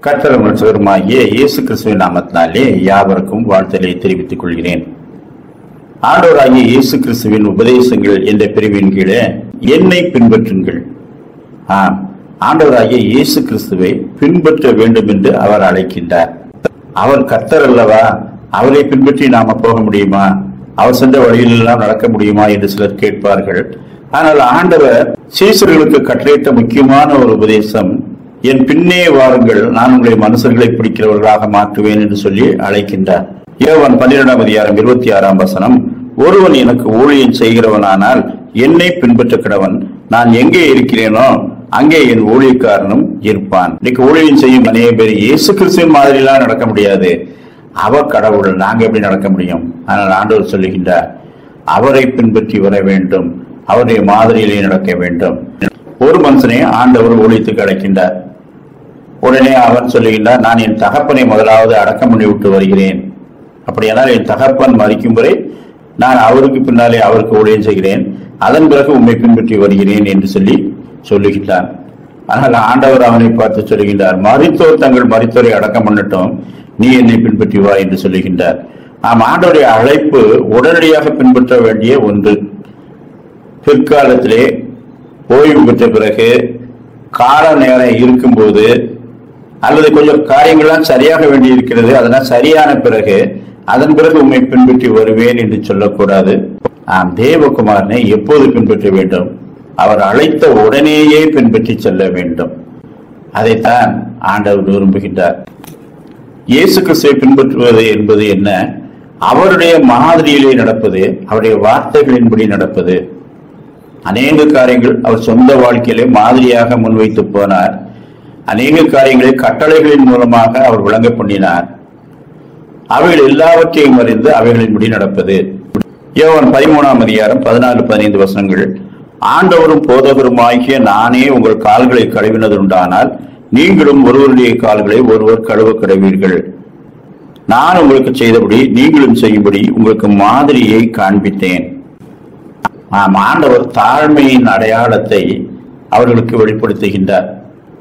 கர்த்தரும் ரட்சகருமாகிய இயேசு கிறிஸ்துவின் நாமத்தினாலே யாவருக்கும் வாழ்த்தலை தெரிவித்துக் கொள்கிறேன் ஆண்டவராகிய இயேசு கிறிஸ்துவின் உபதேசங்கள் என்ற பிரிவின் கீழே என்னை பின்பற்றுங்கள் ஆம் ஆண்டவராகிய இயேசு கிறிஸ்துவை பின்பற்ற வேண்டும் என்று அவர் அழைக்கின்றார் அவர் கர்த்தர் அல்லவா அவரை பின்பற்றி நாம போக முடியுமா அவர் சென்ற வழியிலெல்லாம் நடக்க முடியுமா என்று சிலர் கேட்பார்கள் ஆனால் ஆண்டவர் சீசர்களுக்கு கட்டளையிட்ட முக்கியமான ஒரு உபதேசம் என் பின்னே வாருங்கள் நான் உங்களை மனுஷர்களை பிடிக்கிறவர்களாக மாற்றுவேன் என்று சொல்லி அழைக்கின்றார் யோவான் பன்னிரெண்டாம் அதிகாரம் இருபத்தி ஆறாம் வசனம் ஒருவன் எனக்கு ஊழியம் செய்கிறவனானால் என்னை பின்பற்ற கிடவன் நான் எங்கே இருக்கிறேனோ அங்கே என் ஊழியக்காரனும் இருப்பான் இன்னைக்கு ஊழியம் செய்யும் அநேக பேர் இயேசு கிறிஸ்துவின் மாதிரிலாம் நடக்க முடியாது அவர் கடவுள் நாங்க எப்படி நடக்க முடியும் ஆனால் ஆண்டவர் சொல்லுகின்றார் அவரை பின்பற்றி வர வேண்டும் அவருடைய மாதிரியிலே நடக்க வேண்டும் ஒரு மனுஷனை ஆண்டவர் ஊழியத்துக்கு அழைக்கின்றார் உடனே அவன் சொல்லுகின்றார் நான் என் தகப்பனை முதலாவது அடக்கம் பண்ணி விட்டு வருகிறேன் அப்படியானால் என் தகப்பன் மறிக்கும் வரை நான் அவருக்கு பின்னாலே அவருக்கு ஊழியம் செய்கிறேன் அதன் பிறகு உண்மை பின்பற்றி வருகிறேன் என்று சொல்லி சொல்லுகின்றான் ஆனால் ஆண்டவர் அவனை பார்த்து சொல்லுகின்றார் மறித்தோர் தங்கள் மறித்தோரை அடக்கம் பண்ணட்டும் நீ என்னை பின்பற்றி வா என்று சொல்லுகின்றார் நாம் ஆண்டவருடைய அழைப்பு உடனடியாக பின்பற்ற வேண்டிய ஒன்று பிற்காலத்திலே ஓய்வு பெற்ற பிறகு கால நேரம் இருக்கும்போது அல்லது கொஞ்சம் காரியங்கள்லாம் சரியாக வேண்டி இருக்கிறது அதெல்லாம் சரியான பிறகு அதன் பிறகு உண்மை பின்பற்றி வருவேன் என்று சொல்லக்கூடாது நாம் தேவகுமாரனை எப்போது பின்பற்ற வேண்டும் அவர் அழைத்த உடனேயே பின்பற்றி செல்ல வேண்டும் அதைத்தான் ஆண்டவர் விரும்புகின்றார் இயேசு கிறிஸ்துவை பின்பற்றுவது என்பது என்ன அவருடைய மாதிரியிலே நடப்பது அவருடைய வார்த்தைகளின்படி நடப்பது அநேக காரியங்கள் அவர் சொந்த வாழ்க்கையிலே மாதிரியாக முன்வைத்து போனார் அநேக காரியங்களை கட்டளைகளின் மூலமாக அவர் விளங்க பண்ணினார் அவைகள் எல்லாவற்றையும் அறிந்து அவைகளின்படி நடப்பது யோவான் பதிமூணாம் அதிகாரம் பதினாலு பதினைந்து வசனங்கள் ஆண்டவரும் போதகருமாகிய நானே உங்கள் கால்களை கழுவினதுண்டானால் நீங்களும் ஒருவருடைய கால்களை ஒருவர் கழுவ கடவீர்கள் நான் உங்களுக்கு செய்தபடி நீங்களும் செய்யும்படி உங்களுக்கு மாதிரியை காண்பித்தேன் ஆம் ஆண்டவர் தாழ்மையின் அடையாளத்தை அவர்களுக்கு வெளிப்படுத்துகின்றார்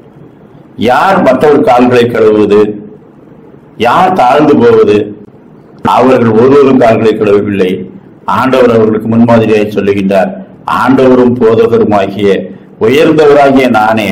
யார் மற்றவர் கால்களை கழுவுவது யார் தாழ்ந்து போவது அவர்கள் ஒருவரும் கால்களை கழுவவில்லை ஆண்டவர் அவர்களுக்கு முன்மாதிரியாக சொல்லுகின்றார் ஆண்டவரும் போதகருமாகிய உயர்ந்தவராகிய நானே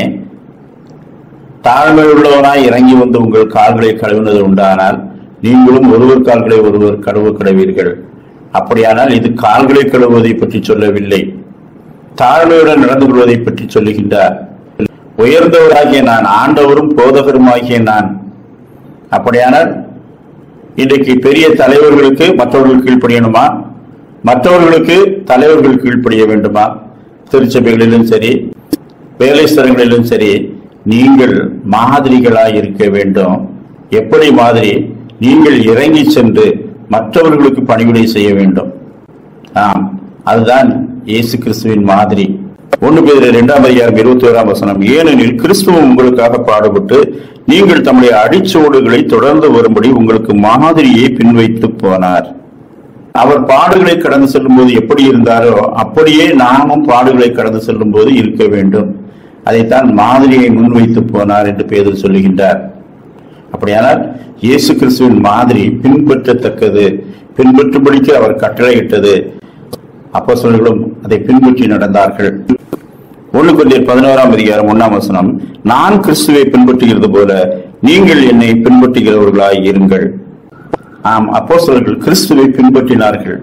தாழ்மை உள்ளவனாய் இறங்கி வந்து உங்கள் கால்களை கழுவினது உண்டானால் நீங்களும் ஒருவர் கால்களை ஒருவர் கழுவ கடவீர்கள் அப்படியானால் இது கால்களை கழுவுவதை பற்றி சொல்லவில்லை தாழ்மையுடன் நடந்து கொள்வதை பற்றி சொல்லுகின்றார் உயர்ந்தவராகிய நான் ஆண்டவரும் போதகருமாகிய நான் அப்படியானால் இன்றைக்கு பெரிய தலைவர்களுக்கு மற்றவர்கள் கீழ்ப்படியணுமா மற்றவர்களுக்கு தலைவர்கள் கீழ்ப்படிய வேண்டுமா திருச்சபைகளிலும் சரி வேலை ஸ்தலங்களிலும் சரி நீங்கள் மாதிரிகளாய் இருக்க வேண்டும் எப்படி மாதிரி நீங்கள் இறங்கி சென்று மற்றவர்களுக்கு பணிவிடை செய்ய வேண்டும் ஆம் அதுதான் இயேசு கிறிஸ்துவின் மாதிரி ஒன்று பேர் இரண்டாம் அதிகாரம் இருபத்தி ஓராம் வசனம் ஏனெனில் கிறிஸ்துவம் உங்களுக்காக பாடுபட்டு நீங்கள் தம்முடைய அடிச்சோடுகளை தொடர்ந்து வரும்படி உங்களுக்கு மாதிரியை பின்வைத்து போனார் அவர் பாடுகளை கடந்து செல்லும் போது எப்படி இருந்தாரோ அப்படியே நாமும் பாடுகளை கடந்து செல்லும் போது இருக்க வேண்டும் அதைத்தான் மாதிரியை முன்வைத்து போனார் என்று பேதர் சொல்லுகின்றார் அப்படியானால் இயேசு கிறிஸ்துவின் மாதிரி பின்பற்றத்தக்கது பின்பற்றும்படிக்கு அவர் கட்டளையிட்டது அப்போஸ்தலர்களும் அதை பின்பற்றி நடந்தார்கள் ஒன்று கொண்டியர் பதினோராம் அதிகாரம் ஒன்னாம் வசனம் நான் கிறிஸ்துவை பின்பற்றுகிறது போல நீங்கள் என்னை பின்பற்றுகிறவர்களாய் இருங்கள் ஆம் அப்போஸ்தலர்கள் கிறிஸ்துவை பின்பற்றினார்கள்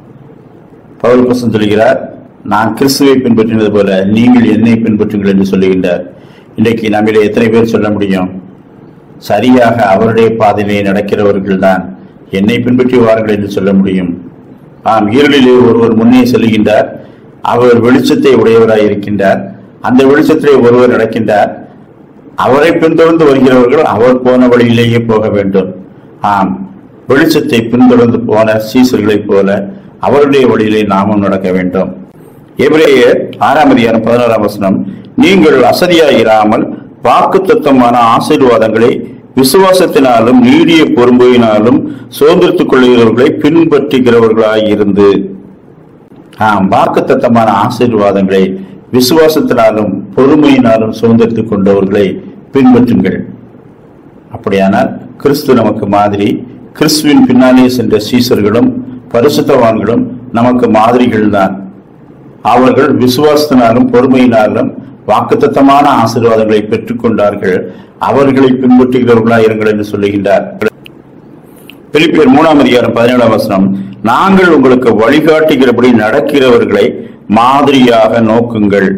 பவுல் பசன் சொல்கிறார் நான் கிறிஸ்துவை பின்பற்றினது போல நீங்கள் என்னை பின்பற்றுங்கள் என்று சொல்லுகின்றார் இன்றைக்கு நம்மிலே எத்தனை பேர் சொல்ல முடியும் சரியாக அவருடைய பாதையிலே நடக்கிறவர்கள் தான் என்னை பின்பற்றி வாருங்கள் என்று சொல்ல முடியும் ஆம் இருளிலே ஒருவர் முன்னே செல்கின்றார் அவர் வெளிச்சத்தை உடையவராய் இருக்கின்றார் அந்த வெளிச்சத்திலே ஒருவர் நடக்கின்றார் அவரை பின்தொடர்ந்து வருகிறவர்கள் அவர் போன வழியிலேயே போக வேண்டும் ஆம் வெளிச்சத்தை பின்தொடர்ந்து போன சீசர்களைப் போல அவருடைய வழியிலே நாமும் நடக்க வேண்டும் எபிரேயர் ஆறாம் அதிகாரம் பதினோராம் வசனம் நீங்கள் அசதியாயிராமல் வாக்கு தத்துவமான ஆசீர்வாதங்களை விசுவாசத்தினாலும் நீடிய பொறுமையினாலும் சுதந்திரத்துக் கொள்கிறவர்களை பின்பற்றுகிறவர்களாய் இருந்து ஆம் வாக்குத்தத்தமான ஆசீர்வாதங்களை விசுவாசத்தினாலும் பொறுமையினாலும் சுதந்திரத்துக் கொண்டவர்களை பின்பற்றுங்கள் அப்படியானால் கிறிஸ்து நமக்கு மாதிரி கிறிஸ்துவின் பின்னாலே சென்ற சீசர்களும் பரிசுத்தவான்களும் நமக்கு மாதிரிகள் தான் அவர்கள் விசுவாசத்தினாலும் பொறுமையினாலும் வாக்குத்தத்தமான ஆசீர்வாதங்களை பெற்றுக்கொண்டார்கள் அவர்களை பின்பற்றுகிறவர்களா இருங்கள் என்று சொல்லுகின்றார் பிலிப்பியர் மூணாம் அதிகாரம் பதினேழாம் வசனம் நாங்கள் உங்களுக்கு வழிகாட்டுகிறபடி நடக்கிறவர்களை மாதிரியாக நோக்குங்கள்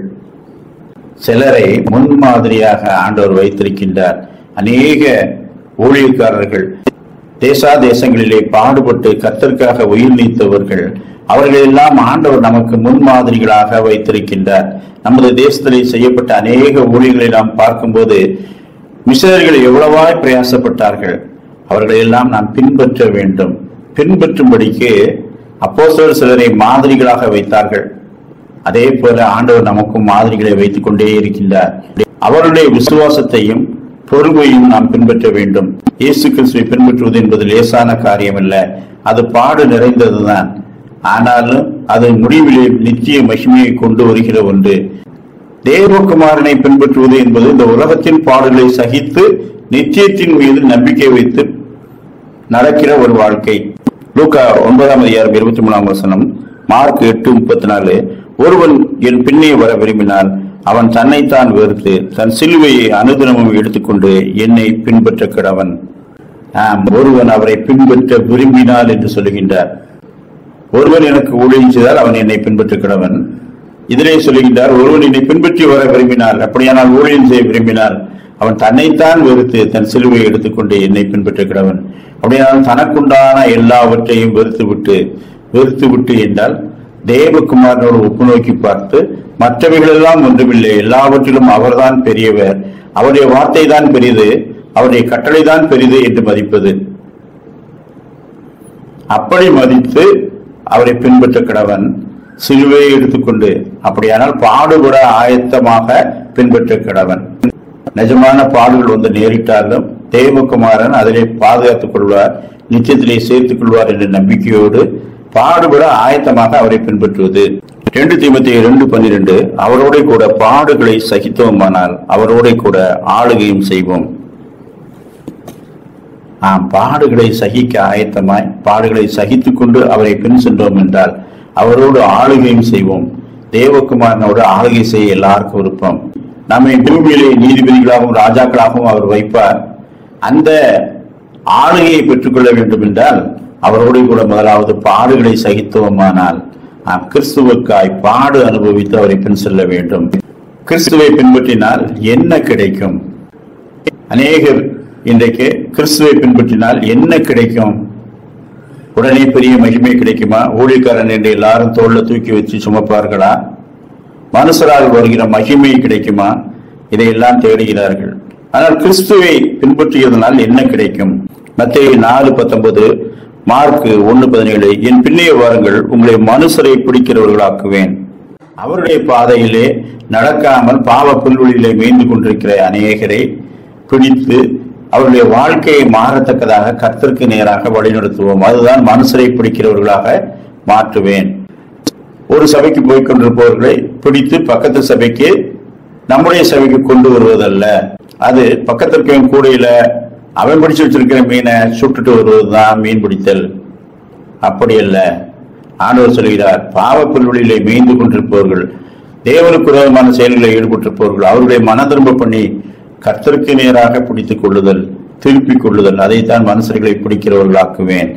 சிலரை முன்மாதிரியாக ஆண்டவர் வைத்திருக்கின்றார் அநேக ஊழியக்காரர்கள் தேசா தேசங்களிலே பாடுபட்டு கர்த்தருக்காக உயிர் நீத்தவர்கள் அவர்கள் எல்லாம் ஆண்டவர் நமக்கு முன்மாதிரிகளாக வைத்திருக்கின்றார் நமது தேசத்திலே செய்யப்பட்ட அநேக ஊழியர்களை நாம் பார்க்கும்போது மிஷனரிகள் எவ்வளவாய் பிரயாசப்பட்டார்கள் அவர்களை எல்லாம் நாம் பின்பற்ற வேண்டும் பின்பற்றும்படிக்கு அப்போஸ்தலர் சிலரை மாதிரிகளாக வைத்தார்கள் அதே போல ஆண்டவர் நமக்கும் மாதிரிகளை வைத்துக் கொண்டே இருக்கின்றார் அவருடைய விசுவாசத்தையும் பொறுமையும் நாம் பின்பற்ற வேண்டும் இயேசு கிறிஸ்துவை பின்பற்றுவது என்பது லேசான காரியம் அல்ல அது பாடு நிறைந்ததுதான் ஆனாலும் அது முடிவிலே நித்திய மகிமையை கொண்டு வருகிற ஒன்று தேவகுமாரனை பின்பற்றுவது என்பது இந்த உலகத்தின் பாடுகளை சகித்து நித்தியத்தின் மீது நம்பிக்கை வைத்து நடக்கிற ஒரு வாழ்க்கை லூக்கா ஒன்பதாம் அதிகாரம் இருபத்தி மூணாம் வசனம் மார்க் எட்டு முப்பத்தி நாலு ஒருவன் என் பின்னே வர விரும்பினால் அவன் தன்னைத்தான் வெறுத்து தன் சிலுவையை அனுதினமும் எடுத்துக்கொண்டு என்னை பின்பற்ற கிடவன் ஆம் ஒருவன் அவரை பின்பற்ற விரும்பினால் என்று சொல்லுகின்றார் ஒருவன் எனக்கு ஊழியம் செய்தால் அவன் என்னை பின்பற்ற கிடவன் இதிலே சொல்லுகின்றார் ஒருவன் என்னை பின்பற்றி வர விரும்பினால் அப்படியானால் ஊழியம் செய்ய விரும்பினால் அவன் தன்னைத்தான் வெறுத்து தன் சிலுவையை எடுத்துக்கொண்டு என்னை பின்பற்ற கிடவன் அப்படியானால் தனக்குண்டான எல்லாவற்றையும் வெறுத்து விட்டு வெறுத்து விட்டு என்றால் தேவகுமாரனோடு ஒப்பு நோக்கி பார்த்து மற்றவைகளெல்லாம் ஒன்றுமில்லை எல்லாவற்றிலும் அவர்தான் பெரியவர் அவருடைய வார்த்தை தான் பெரிது அவருடைய கட்டளை தான் பெரிது என்று மதிப்பது அப்படி மதித்து அவரை பின்பற்ற கிடவன் சிலுவையை எடுத்துக்கொண்டு அப்படியானால் பாடுபட ஆயத்தமாக பின்பற்ற கிடவன் நிஜமான பாடுகள் வந்து நேரிட்டாலும் தேவகுமாரன் அதிலே பாதுகாத்துக் கொள்வார் நிச்சயத்திலே சேர்த்துக் கொள்வார் என்ற நம்பிக்கையோடு பாடுபட ஆயத்தமாக அவரை பின்பற்றுவது ரெண்டு தீமத்தி ரெண்டு பன்னிரண்டு அவரோட கூட பாடுகளை சகித்தோமானால் அவரோட கூட ஆளுகையும் செய்வோம் ஆம் பாடுகளை சகிக்க ஆயத்தமாய் பாடுகளை சகித்துக் கொண்டு அவரை பின் சென்றோம் என்றால் அவரோடு ஆளுகையும் செய்வோம் தேவகுமாரனோடு ஆளுகை செய்ய எல்லாருக்கும் விருப்பம் நம்மை பூமியிலே நீதிபதிகளாகவும் ராஜாக்களாகவும் அவர் வைப்பார் அந்த ஆளுகையை பெற்றுக்கொள்ள வேண்டும் என்றால் அவரோடு கூட முதலாவது பாடுகளை சகித்தோமானால் நாம் கிறிஸ்துவுக்காய் பாடு அனுபவித்து அவரை பின் செல்ல வேண்டும் கிறிஸ்துவை பின்பற்றினால் என்ன கிடைக்கும் அநேகர் இன்றைக்கு கிறிஸ்துவை பின்பற்றினால் என்ன கிடைக்கும் உடனே பெரிய மகிமை கிடைக்குமா ஊழியக்காரன் என்று எல்லாரும் தோல்ல தூக்கி வச்சு சுமப்பார்களா மனுஷரால் வருகிற மகிமை கிடைக்குமா இதையெல்லாம் தேடுகிறார்கள் ஆனால் கிறிஸ்துவை பின்பற்றியதனால் என்ன கிடைக்கும் மத்திய நாலு பத்தொன்பது மார்க் ஒன்னு பதினேழு என் பின்னே வாருங்கள் உங்களை மனுஷரை பிடிக்கிறவர்களாக்குவேன் அவருடைய பாதையிலே நடக்காமல் பாவ புல்வெளியிலே மேய்ந்து கொண்டிருக்கிற அநேகரை பிடித்து அவருடைய வாழ்க்கையை மாறத்தக்கதாக கர்த்தருக்கு நேராக வழிநடத்துவோம் அதுதான் மனுஷரை பிடிக்கிறவர்களாக மாற்றுவேன் ஒரு சபைக்கு போய் கொண்டிருப்பவர்களை பிடித்து பக்கத்து சபைக்கு நம்முடைய சபைக்கு கொண்டு வருவதல்ல அது பக்கத்திற்கு கூடையில அவன் பிடிச்சு வச்சிருக்கிற மீனை சுட்டுட்டு வருவதுதான் மீன் பிடித்தல் அப்படி அல்ல ஆண்டவர் சொல்கிறார் பாவ புல்வெளியிலே மேய்ந்து கொண்டிருப்பவர்கள் தேவனுக்கு விரோதமான செயல்களில் ஈடுபட்டிருப்பவர்கள் அவர்களை மன திரும்ப பண்ணி கர்த்தருக்கு நேராக பிடித்துக் கொள்ளுதல் திருப்பிக் கொள்ளுதல் அதைத்தான் மனுஷர்களை பிடிக்கிறவர்களாக்குவேன்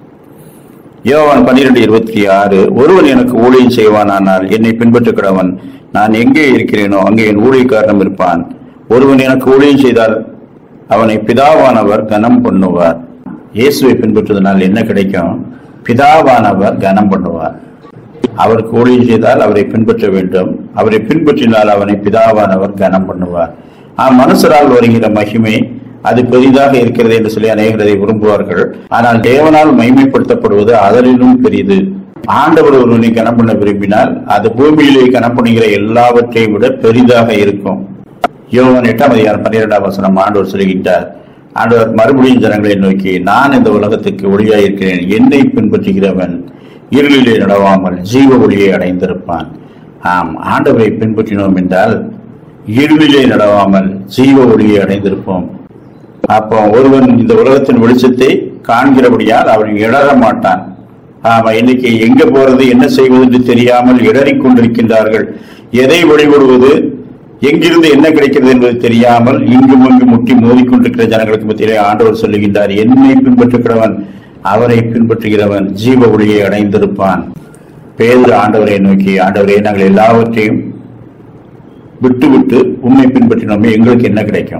யோவான் பன்னிரெண்டு இருபத்தி ஆறு ஒருவன் எனக்கு ஊழியம் செய்வானானால் என்னை பின்பற்றுகிறவன் நான் எங்கே இருக்கிறேனோ அங்கே என் ஊழியக்காரனும் இருப்பான் ஒருவன் எனக்கு ஊழியம் செய்தால் அவனை பிதாவானவர் கனம் பண்ணுவார் இயேசுவை பின்பற்றுவதனால் என்ன கிடைக்கும் பிதாவானவர் கனம் பண்ணுவார் அவருக்கு ஊழியம் செய்தால் அவரை பின்பற்ற வேண்டும் அவரை பின்பற்றினால் அவனை பிதாவானவர் கனம் பண்ணுவார் ஆம் மனுஷரால் வருகிற மகிமை அது பெரிதாக இருக்கிறது என்று சொல்லி அநேகர் அதை விரும்புவார்கள் ஆனால் தேவனால் மகிமைப்படுத்தப்படுவது அதனிலும் பெரிது ஆண்டவர் ஒருவனை கனம் பண்ண விரும்பினால் அது பூமியிலே கனம் பண்ணுகிற எல்லாவற்றையும் விட பெரிதாக இருக்கும் யோவன் எட்டாம் அதிகாரம் பன்னிரெண்டாம் வசனம் ஆண்டவர் சொல்கின்றார் ஆண்டவர் மறுபடியும் ஜனங்களை நோக்கி நான் இந்த உலகத்துக்கு ஒளியாய் இருக்கிறேன் என்னை பின்பற்றுகிறவன் இருளிலே நடவாமல் ஜீவ ஒளியை அடைந்திருப்பான் ஆம் ஆண்டவரை பின்பற்றினோம் என்றால் இருளிலே நடவாமல் ஜீவ ஒளியை அடைந்திருப்போம் அப்போ ஒருவன் இந்த உலகத்தின் வெளிச்சத்தை காண்கிறபடியால் அவன் இடற மாட்டான் ஆமா இன்னைக்கு எங்க போறது என்ன செய்வது என்று தெரியாமல் இடறிக் கொண்டிருக்கின்றார்கள் எதை வழிபடுவது எங்கிருந்து என்ன கிடைக்கிறது என்பது தெரியாமல் இங்கும் இங்கும் முட்டி மோதிக்கொண்டிருக்கிற ஜனங்களுக்கு மத்தியிலே ஆண்டவர் சொல்லுகின்றார் என்னை பின்பற்றுகிறவன் அவரை பின்பற்றுகிறவன் ஜீவ ஒளியை அடைந்திருப்பான் பேதர் ஆண்டவரை நோக்கி ஆண்டவரே நாங்கள் எல்லாவற்றையும் விட்டு விட்டு உண்மை பின்பற்றினோமே எங்களுக்கு என்ன கிடைக்கும்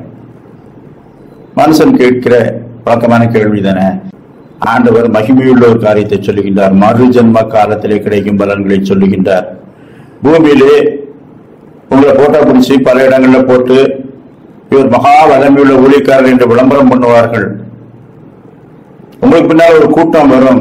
மனுஷன் கேட்கிற வழக்கமான கேள்வி தானே ஆண்டவர் மகிமையுள்ள ஒரு காரியத்தை சொல்லுகின்றார் மறு ஜென்ம காலத்திலே கிடைக்கும் பலன்களை சொல்லுகின்றார் பூமியிலே உங்களை போட்டோ பிடிச்சி பல இடங்கள்ல போட்டு இவர் மகா வலிமையுள்ள ஊழியக்காரர் என்று விளம்பரம் பண்ணுவார்கள் உங்களுக்கு பின்னால் ஒரு கூட்டம் வரும்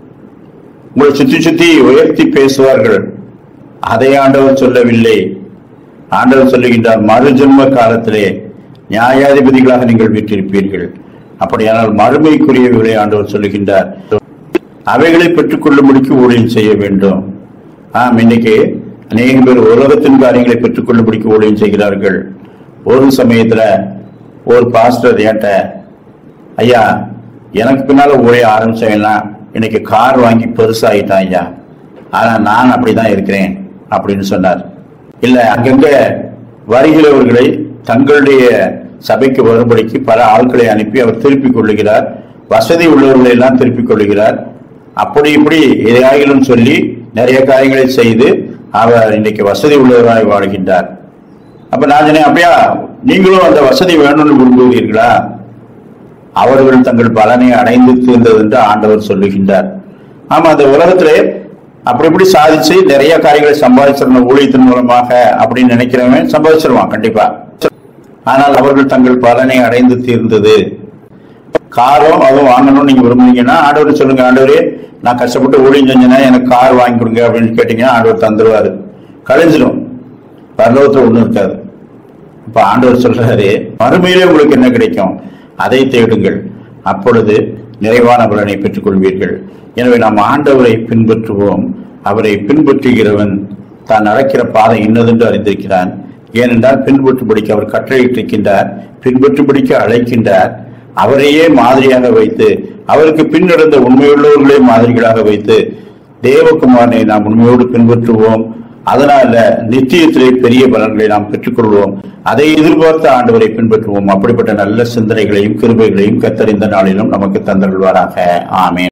உங்களை சுத்தி சுத்தி உயர்த்தி பேசுவார்கள் அதை ஆண்டவர் சொல்லவில்லை ஆண்டவர் சொல்லுகின்றார் மறு ஜென்ம காலத்திலே நியாயாதிபதிகளாக நீங்கள் வீற்றிருப்பீர்கள் அப்படியானால் மறுமைக்குரியவர்களை ஆண்டவர் சொல்லுகின்றார் அவைகளை பெற்றுக்கொள்ளும்படிக்கு ஊழியம் செய்ய வேண்டும் ஆம் இன்னைக்கு அநேக பேர் உலகத்தின் காரியங்களை பெற்றுக்கொள்ளும்படிக்கு ஊழியம் செய்கிறார்கள் ஒரு சமயத்துல ஒரு பாஸ்டர் என்கிட்ட ஐயா எனக்கு பின்னால ஊழிய ஆரம்பிச்சேன்னா இன்னைக்கு கார் வாங்கி பெருசாயிட்டான் ஐயா ஆனா நான் அப்படிதான் இருக்கிறேன் அப்படின்னு சொன்னார் இல்ல அங்கங்க வருகிறவர்களை தங்களுடைய சபைக்கு வரும்படிக்கு பல ஆட்களை அனுப்பி அவர் திருப்பிக் கொள்ளுகிறார் வசதி உள்ளவர்களை எல்லாம் திருப்பிக் கொள்ளுகிறார் அப்படி இப்படி எதையாகிலும் சொல்லி நிறைய காரியங்களை செய்து அவர் இன்னைக்கு வசதி உள்ளவராய் வாழ்கின்றார் அப்ப நான் சொன்னேன் அப்படியா நீங்களும் அந்த வசதி வேணும்னு விரும்புகிறீர்களா அவர்கள் தங்கள் பலனை அடைந்து தீர்ந்தது என்று ஆண்டவர் சொல்லுகின்றார் ஆமா அந்த உலகத்திலே அப்படி இப்படி சாதிச்சு நிறைய காரியங்களை சம்பாதிச்சிடணும் ஊழியத்தின் மூலமாக அப்படின்னு நினைக்கிறவன் சம்பாதிச்சிருவான் கண்டிப்பா ஆனால் அவர்கள் தங்கள் பலனை அடைந்து தீர்ந்தது காரோ அதுவும் வாங்கணும்னு நீங்க விரும்புனீங்கன்னா ஆண்டவர் சொல்லுங்க ஆண்டவரே நான் கஷ்டப்பட்டு ஊழியம் செஞ்சேன்னா எனக்கு கார் வாங்கி கொடுங்க அப்படின்னு கேட்டீங்கன்னா ஆண்டவர் தந்துருவாரு கழிஞ்சிடும் பரலோகத்துல ஒண்ணும் இருக்காது இப்ப ஆண்டவர் சொல்றாரு மறுமையிலே உங்களுக்கு என்ன கிடைக்கும் அதை தேடுங்கள் அப்பொழுது நிறைவான பலனை பெற்றுக் கொள்வீர்கள் எனவே நாம் ஆண்டவரை பின்பற்றுவோம் அவரை பின்பற்றுகிறவன் தான் நடக்கிற பாதை இன்னதென்று அறிந்திருக்கிறான் ஏனென்றால் பின்பற்றும்படிக்கு அவர் கட்டளையிட்டிருக்கின்றார் பின்பற்றும்படிக்கு அழைக்கின்றார் அவரையே மாதிரியாக வைத்து அவருக்கு பின் நடந்த உண்மையுள்ளவர்களே மாதிரிகளாக வைத்து தேவகுமாரனை நாம் உண்மையோடு பின்பற்றுவோம் அதனால நித்தியத்திலே பெரிய பலன்களை நாம் பெற்றுக்கொள்வோம் அதை எதிர்பார்த்த ஆண்டவரை பின்பற்றுவோம் அப்படிப்பட்ட நல்ல சிந்தனைகளையும் கிருபைகளையும் கத்தறிந்த நாளிலும் நமக்கு தந்தருள்வாராக ஆமென்